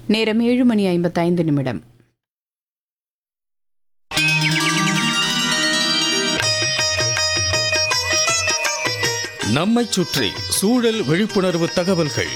நேரம் ஏழு மணி ஐம்பத்தைந்து நிமிடம் நம்மைச் சுற்றி சூழல் விழிப்புணர்வு தகவல்கள்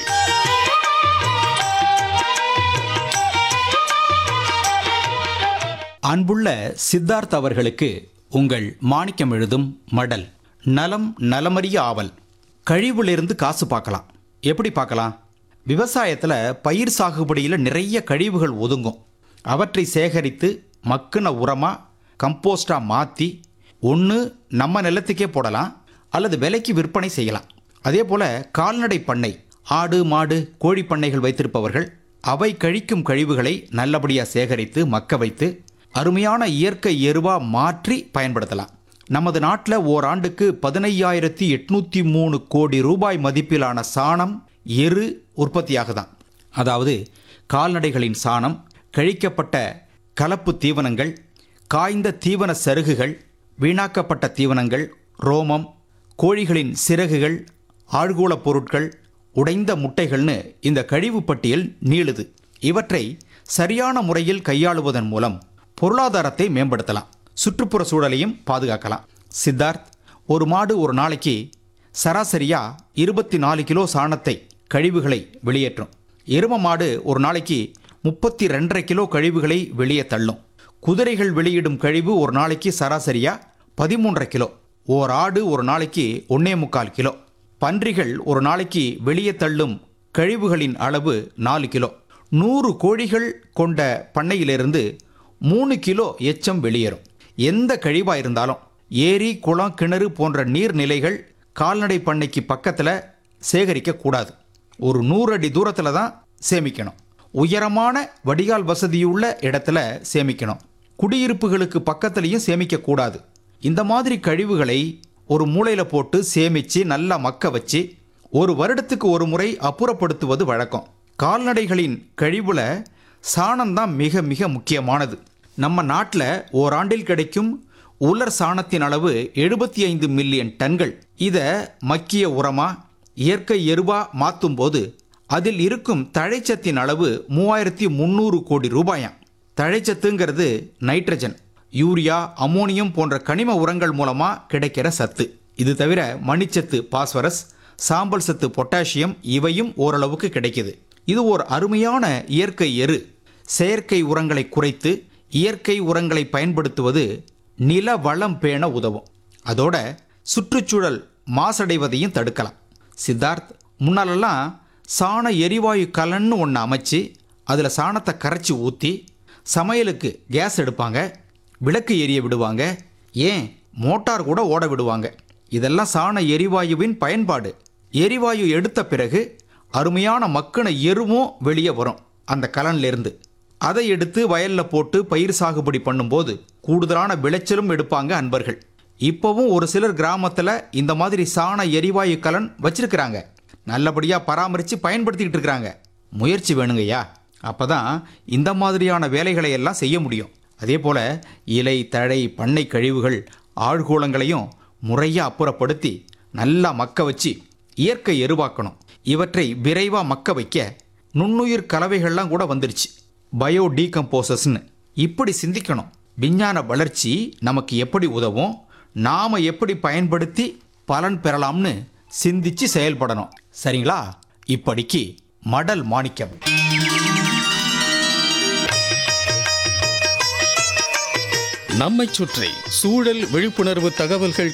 அன்புள்ள சித்தார்த் அவர்களுக்கு உங்கள் மாணிக்கம் எழுதும் மடல் நலம் நலமறிய ஆவல் கழிவுலேருந்து காசு பார்க்கலாம் எப்படி பார்க்கலாம் விவசாயத்தில் பயிர் சாகுபடியில் நிறைய கழிவுகள் ஒதுங்கும் அவற்றை சேகரித்து மக்குன உரமாக கம்போஸ்டாக மாற்றி ஒன்று நம்ம நிலத்துக்கே போடலாம் அல்லது விலைக்கு விற்பனை செய்யலாம் அதே போல் கால்நடை பண்ணை ஆடு மாடு கோழி பண்ணைகள் வைத்திருப்பவர்கள் அவை கழிக்கும் கழிவுகளை நல்லபடியாக சேகரித்து மக்க வைத்து அருமையான இயற்கை எருவா மாற்றி பயன்படுத்தலாம் நமது நாட்டில் ஓராண்டுக்கு பதினையாயிரத்தி எட்நூற்றி மூணு கோடி ரூபாய் மதிப்பிலான சாணம் எரு உற்பத்தியாகுதான் அதாவது கால்நடைகளின் சாணம் கழிக்கப்பட்ட கலப்பு தீவனங்கள் காய்ந்த தீவன சருகுகள் வீணாக்கப்பட்ட தீவனங்கள் ரோமம் கோழிகளின் சிறகுகள் ஆழ்கூளப் பொருட்கள் உடைந்த முட்டைகள்னு இந்த கழிவு பட்டியல் நீளுது இவற்றை சரியான முறையில் கையாளுவதன் மூலம் பொருளாதாரத்தை மேம்படுத்தலாம் சுற்றுப்புற சூழலையும் பாதுகாக்கலாம் சித்தார்த் ஒரு மாடு ஒரு நாளைக்கு சராசரியா இருபத்தி நாலு கிலோ சாணத்தை கழிவுகளை வெளியேற்றும் எரும மாடு ஒரு நாளைக்கு முப்பத்தி ரெண்டரை கிலோ கழிவுகளை வெளியே தள்ளும் குதிரைகள் வெளியிடும் கழிவு ஒரு நாளைக்கு சராசரியா பதிமூன்றரை கிலோ ஓர் ஆடு ஒரு நாளைக்கு ஒன்னே முக்கால் கிலோ பன்றிகள் ஒரு நாளைக்கு வெளியே தள்ளும் கழிவுகளின் அளவு நாலு கிலோ நூறு கோழிகள் கொண்ட பண்ணையிலிருந்து மூணு கிலோ எச்சம் வெளியேறும் எந்த கழிவாக இருந்தாலும் ஏரி குளம் கிணறு போன்ற நீர்நிலைகள் கால்நடை பண்ணைக்கு பக்கத்தில் சேகரிக்க கூடாது ஒரு நூறு அடி தூரத்தில் தான் சேமிக்கணும் உயரமான வடிகால் வசதியுள்ள இடத்துல சேமிக்கணும் குடியிருப்புகளுக்கு பக்கத்துலேயும் சேமிக்க கூடாது இந்த மாதிரி கழிவுகளை ஒரு மூலையில் போட்டு சேமித்து நல்லா மக்க வச்சு ஒரு வருடத்துக்கு ஒரு முறை அப்புறப்படுத்துவது வழக்கம் கால்நடைகளின் கழிவுல சாணம்தான் மிக மிக முக்கியமானது நம்ம நாட்டில் ஓராண்டில் கிடைக்கும் உலர் சாணத்தின் அளவு எழுபத்தி ஐந்து மில்லியன் டன்கள் இதை மக்கிய உரமா இயற்கை எருவா மாற்றும் போது அதில் இருக்கும் தழைச்சத்தின் அளவு மூவாயிரத்தி முந்நூறு கோடி ரூபாயாம் தழைச்சத்துங்கிறது நைட்ரஜன் யூரியா அமோனியம் போன்ற கனிம உரங்கள் மூலமா கிடைக்கிற சத்து இது தவிர மணிச்சத்து பாஸ்பரஸ் சாம்பல் சத்து பொட்டாசியம் இவையும் ஓரளவுக்கு கிடைக்குது இது ஒரு அருமையான இயற்கை எரு செயற்கை உரங்களை குறைத்து இயற்கை உரங்களை பயன்படுத்துவது நில வளம் பேண உதவும் அதோட சுற்றுச்சூழல் மாசடைவதையும் தடுக்கலாம் சித்தார்த் முன்னாலெல்லாம் சாண எரிவாயு கலன்னு ஒன்று அமைச்சு அதில் சாணத்தை கரைச்சி ஊற்றி சமையலுக்கு கேஸ் எடுப்பாங்க விளக்கு எரிய விடுவாங்க ஏன் மோட்டார் கூட ஓட விடுவாங்க இதெல்லாம் சாண எரிவாயுவின் பயன்பாடு எரிவாயு எடுத்த பிறகு அருமையான மக்கின எருவும் வெளியே வரும் அந்த கலன்லேருந்து அதை எடுத்து வயலில் போட்டு பயிர் சாகுபடி பண்ணும்போது கூடுதலான விளைச்சலும் எடுப்பாங்க அன்பர்கள் இப்போவும் ஒரு சிலர் கிராமத்தில் இந்த மாதிரி சாண எரிவாயு கலன் வச்சிருக்கிறாங்க நல்லபடியாக பராமரித்து பயன்படுத்திக்கிட்டு இருக்கிறாங்க முயற்சி வேணுங்கய்யா அப்பதான் இந்த மாதிரியான வேலைகளை எல்லாம் செய்ய முடியும் அதே போல் இலை தழை பண்ணை கழிவுகள் ஆழ்கூளங்களையும் முறையாக அப்புறப்படுத்தி நல்லா மக்க வச்சு இயற்கை எருவாக்கணும் இவற்றை விரைவாக மக்க வைக்க நுண்ணுயிர் கலவைகள்லாம் கூட வந்துருச்சு பயோ டீகம்போசஸ்னு இப்படி சிந்திக்கணும் விஞ்ஞான வளர்ச்சி நமக்கு எப்படி உதவும் நாம் எப்படி பயன்படுத்தி பலன் பெறலாம்னு சிந்திச்சு செயல்படணும் சரிங்களா இப்படிக்கு மடல் மாணிக்கம் நம்மைச் சுற்றி சூழல் விழிப்புணர்வு தகவல்கள்